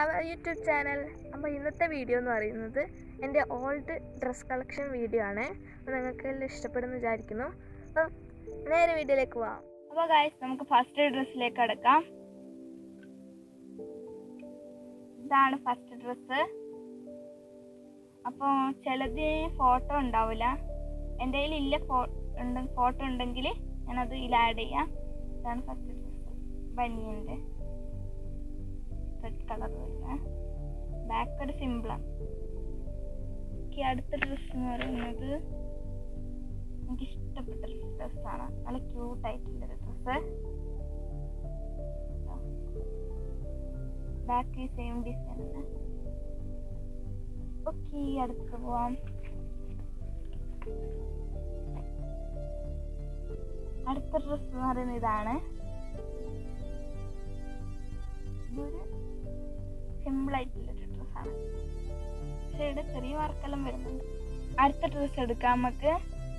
YouTube channel അപ്പോൾ ഇന്നത്തെ video എന്ന് പറയുന്നത് എൻ്റെ ഓൾഡ് ഡ്രസ് കളക്ഷൻ വീഡിയോ ആണ് അപ്പോൾ നിങ്ങൾക്ക് എല്ലാം ഇഷ്ടപ്പെടുന്നു വിചാരിക്കുന്നു അപ്പം നേരെ വീഡിയോയിലേക്ക് പോവാം അപ്പോൾ ഗായ്സ് നമുക്ക് ഫസ്റ്റ് ഡ്രസ്സിലേക്ക് കിടക്കാം ഇതാണ് ഫസ്റ്റ് ഡ്രസ്സ് അപ്പോൾ ചിലത് ഫോട്ടോ ഉണ്ടാവില്ല എൻ്റെ കയ്യിൽ ഇല്ല ഫോ ഉണ്ട് ഫോട്ടോ ഉണ്ടെങ്കിൽ ഞാനത് ഇതിൽ ആഡ് ചെയ്യാം ഇതാണ് ഫസ്റ്റ് ഡ്രസ്സ് ബനിയൻ്റെ റെഡ് കളർ വരുന്ന ബാക്ക് ഒരു സിമ്പിളാണ് എനിക്ക് അടുത്ത ഡ്രസ്സ് എന്ന് പറയുന്നത് എനിക്ക് ഇഷ്ടപ്പെട്ട ഒരു ഡ്രസ്സാണ് നല്ല ക്യൂട്ട് ആയിട്ടുള്ളൊരു ഡ്രസ്സ് ബാക്ക് സെയിം ഡിസൈൻ ആണ് ഓക്കെ അടുത്ത് പോവാം അടുത്ത ഡ്രസ്സ് എന്ന് പറയുന്നത് ഇതാണ് ഇതൊരു സിമ്പിൾ ആയിട്ടുള്ളൊരു ഡ്രസ്സാണ് പക്ഷെ ഇവിടെ ചെറിയ വർക്കെല്ലാം വരുന്നുണ്ട് അടുത്ത ഡ്രസ്സ് എടുക്കാം നമുക്ക്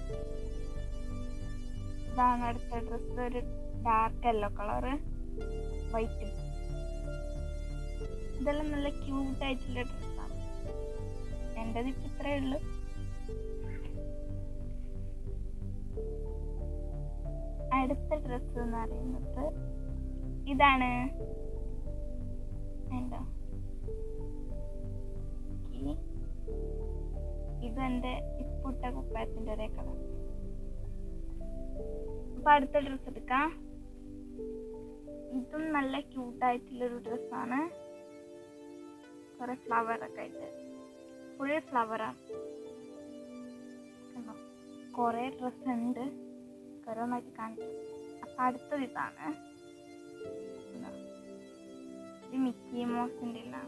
ഇതാണ് അടുത്ത ഡ്രസ്സ് ഒരു ഡാർക്ക് യെല്ലോ കളറ് വൈറ്റ് ഇതെല്ലാം നല്ല ക്യൂട്ട് ആയിട്ടുള്ള ഡ്രസ്സാണ് എൻ്റെത് ഇപ്പം ഇത്രയേ ഉള്ളൂ അടുത്ത ഡ്രസ്സ് എന്ന് പറയുന്നത് ഇതാണ് എന്താ ഇതെന്റെ ഇപ്പുട്ട കുപ്പായത്തിന്റെ ഒരേ കളർ അപ്പൊ അടുത്ത ഡ്രസ്സ് എടുക്കാം ഇതും നല്ല ക്യൂട്ടായിട്ടുള്ളൊരു ഡ്രസ്സാണ് കുറെ ഫ്ലവർ ഒക്കെ ആയിട്ട് ഫുൾ ഫ്ലവറാണ് കണ്ടോ കുറെ ഡ്രസ്സ് ഉണ്ട് ഓരോന്നായിട്ട് കാണിച്ചു അപ്പൊ അടുത്തത് ഇതാണ് ഇതാ. ഇത് മിക്കി മോസിന്റെ എല്ലാം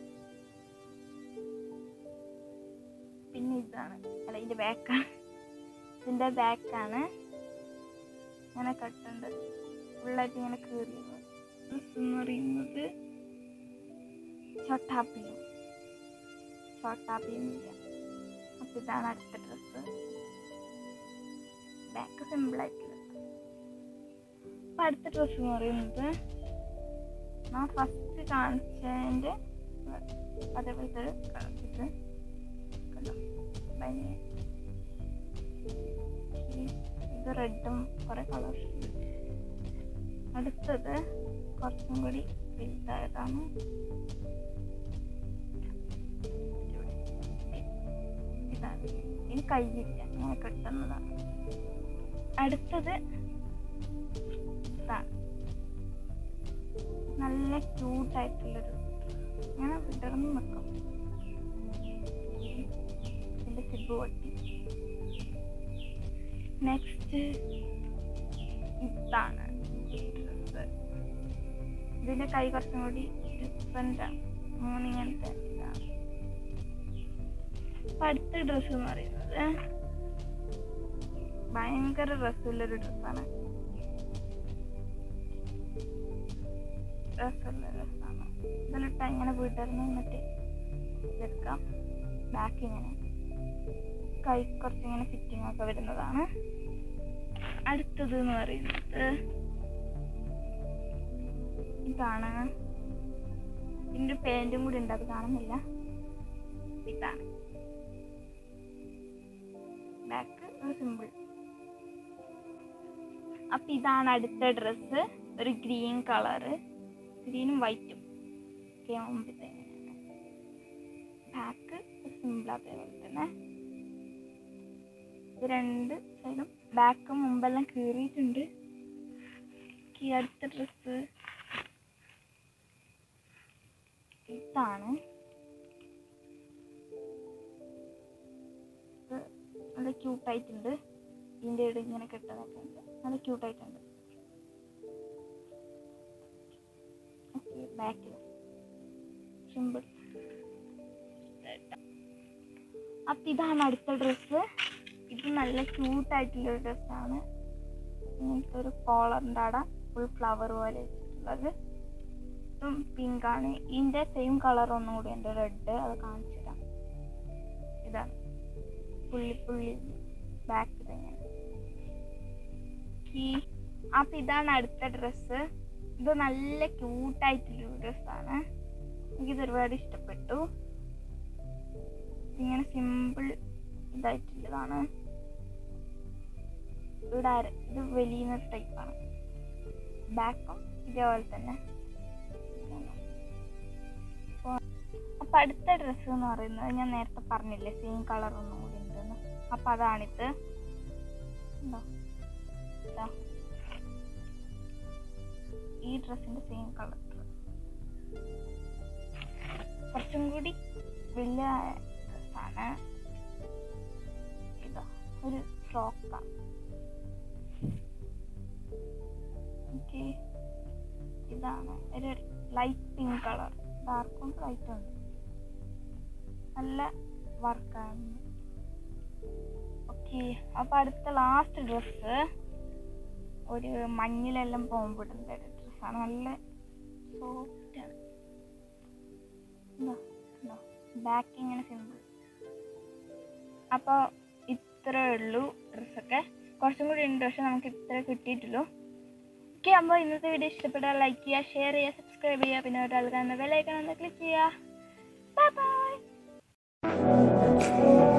പിന്നെ ഇതാണ് അല്ല ഇതിന്റെ ബാക്കാണ് ഇതിന്റെ ബാക്കാണ് ഇങ്ങനെ കട്ടുണ്ട് ഫുള്ളായിട്ട് ഇങ്ങനെ കീറിയത് ഡ്രസ് എന്ന് പറയുന്നത് ചോട്ടാപ്പിയും ചോട്ടാപ്പിയും ഇല്ല അപ്പൊ ഇതാണ് അടുത്ത ഡ്രസ്സ് ബാക്ക് സിമ്പിൾ ആയിട്ടുള്ളത് അപ്പൊ അടുത്ത ഡ്രസ്സ് എന്ന് പറയുന്നത് ഞാൻ ഫസ്റ്റ് കാണിച്ചതിന്റെ അതേപോലത്തെ ഒരു കളർ ഇത് കണ്ടോ ബനിയൻ ഇത് റെഡും കുറെ കളേഴ്സ് അടുത്തത് കുറച്ചും കൂടി വലുതായതാണ് ഇതാണ് ഇനി കയ്യില്ല ഇങ്ങനെ കെട്ടുന്നതാണ് അടുത്തത് ഇതാണ് നല്ല ക്യൂട്ടായിട്ടുള്ളൊരു ഇങ്ങനെ വിടർന്ന് നിൽക്കും ഇതിന്റെ സിബ് പൊട്ടി നെക്സ്റ്റ് ഇതാണ് ഡ്രസ്സ് ഇതിന്റെ കൈ കുറച്ചും കൂടി ഡിഫറെന്റ് ആണ് മൂന്നിങ്ങനത്തെ ഇതാണ് അപ്പൊ അടുത്ത ഡ്രസ്സ് എന്ന് പറയുന്നത് ഭയങ്കര രസമുള്ളൊരു ഡ്രസ്സാണ് രസമുള്ള ഡ്രസ്സാണ് ഇതിലിട്ട് ഇങ്ങനെ വീട്ടിലിരുന്ന് നിന്നിട്ട് ഇതെടുക്കാം ബാക്ക് ഇങ്ങനെ കൈ കുറച്ച് ഇങ്ങനെ ഫിറ്റിംഗ് ഒക്കെ വരുന്നതാണ് അടുത്തത് എന്ന് പറയുന്നത് ഇതാണ് ഇതിൻ്റെ പാൻറ്റും കൂടി ഉണ്ട് അത് കാണുന്നില്ല ഇതാണ് ബാക്ക് ഒരു സിമ്പിൾ അപ്പൊ ഇതാണ് അടുത്ത ഡ്രസ്സ് ഒരു ഗ്രീൻ കളറ് ഗ്രീനും വൈറ്റും ഒക്കെ മുമ്പത്തെ ബാക്ക് സിമ്പിൾ അതേപോലെ തന്നെ ഇത് രണ്ട് സൈഡും ബാക്കും മുമ്പെല്ലാം കീറിയിട്ടുണ്ട് ഈ അടുത്ത ഡ്രസ്സ് ഇതാണ് ഇത് നല്ല ക്യൂട്ടായിട്ടുണ്ട് ഇതിൻ്റെ ഇടയിൽ ഇങ്ങനെ കെട്ടതൊക്കെ ഉണ്ട് നല്ല ക്യൂട്ടായിട്ടുണ്ട് ഓക്കെ ബാക്കിൽ സിമ്പിൾ അപ്പം ഇതാണ് അടുത്ത ഡ്രസ്സ് ഇത് നല്ല ക്യൂട്ടായിട്ടുള്ള ഒരു ഡ്രസ്സാണ് ഇങ്ങനത്തെ ഒരു കോളറിൻ്റെ അട ഫുൾ ഫ്ലവർ പോലെ വെച്ചിട്ടുള്ളത് ഇതും പിങ്ക് ആണ് ഇതിൻ്റെ സെയിം കളർ ഒന്നും കൂടി ഉണ്ട് റെഡ് അത് കാണിച്ചു തരാം ഇതാണ് പുള്ളി പുള്ളി ബാക്ക് ഇങ്ങനെ ഈ അപ്പം ഇതാണ് അടുത്ത ഡ്രസ്സ് ഇത് നല്ല ക്യൂട്ടായിട്ടുള്ളൊരു ഡ്രസ്സാണ് എനിക്കിത് ഒരുപാട് ഇഷ്ടപ്പെട്ടു ഇങ്ങനെ സിമ്പിൾ ഇതായിട്ടുള്ളതാണ് ഇവിടെ അര- ഇത് വലിയ ടൈപ്പാണ് ബാക്കും ഇതേപോലെ തന്നെ അപ്പൊ അടുത്ത ഡ്രസ്സ് എന്ന് പറയുന്നത് ഞാൻ നേരത്തെ പറഞ്ഞില്ലേ സെയിം കളർ ഒന്നും കൂടി ഉണ്ടെന്ന് അപ്പൊ അതാണിത് ഉണ്ടോ? ഇതാ. ഈ ഡ്രസ്സിന്റെ സെയിം കളർ കുറച്ചും കൂടി വലിയ ഡ്രസ്സാണ് ഇതാ ഒരു ഫ്രോക്കാണ് ഓക്കെ ഇതാണ് ഒരു ലൈറ്റ് പിങ്ക് കളർ ഡാർക്കും ലൈറ്റും ഉണ്ട് നല്ല വർക്കാണ് ഓക്കെ അപ്പൊ അടുത്ത ലാസ്റ്റ് ഡ്രസ്സ് ഒരു മഞ്ഞിലെല്ലാം പോകുമ്പോൾ ഇടുന്ന ഒരു ഡ്രസ്സാണ് നല്ല സോഫ്റ്റ് ആണ് ബാക്ക് ഇങ്ങനെ സിമ്പിൾ അപ്പോൾ ഇത്രേ ഉള്ളൂ ഡ്രസ്സൊക്കെ കുറച്ചും കൂടി ഉണ്ട് പക്ഷെ നമുക്ക് ഇത്ര കിട്ടിയിട്ടുള്ളൂ ഓക്കെ അപ്പോൾ ഇന്നത്തെ വീഡിയോ ഇഷ്ടപ്പെട്ടാൽ ലൈക്ക് ചെയ്യുക ഷെയർ ചെയ്യുക സബ്സ്ക്രൈബ് ചെയ്യുക പിന്നെ ഒരു ആൾക്കാരുടെ ബെല്ലൈക്കൺ ഒന്ന് ക്ലിക്ക് ചെയ്യുക ബൈ ബൈ